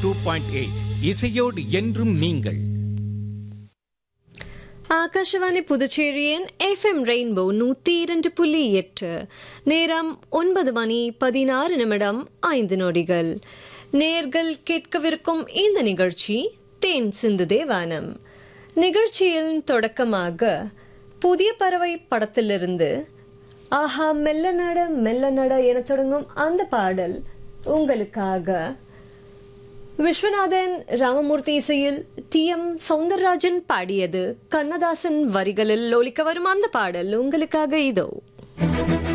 two point eight இசையோடு என்றும் நீங்கள் ஆகாஷவாணி புதுச்சேரியின் எஃப்எம் ரெயின்போ நூத்தி இரண்டு புள்ளி எட்டு நேரம் ஒன்பது மணி பதினாறு நிமிடம் ஐந்து நொடிகள் நேர்கள் கேட்கவிருக்கும் இந்த நிகழ்ச்சி தேன் சிந்து தேவானம் நிகழ்ச்சியில் தொடக்கமாக புதிய பறவை படத்திலிருந்து ஆஹா மெல்ல நட மெல்ல நட என தொடங்கும் அந்த பாடல் உங்களுக்காக விஸ்வநாதன் ராமமூர்த்தி இசையில் டி எம் சௌந்தரராஜன் பாடியது கண்ணதாசன் வரிகளில் ஒலிக்க வரும் அந்த பாடல் உங்களுக்காக இதோ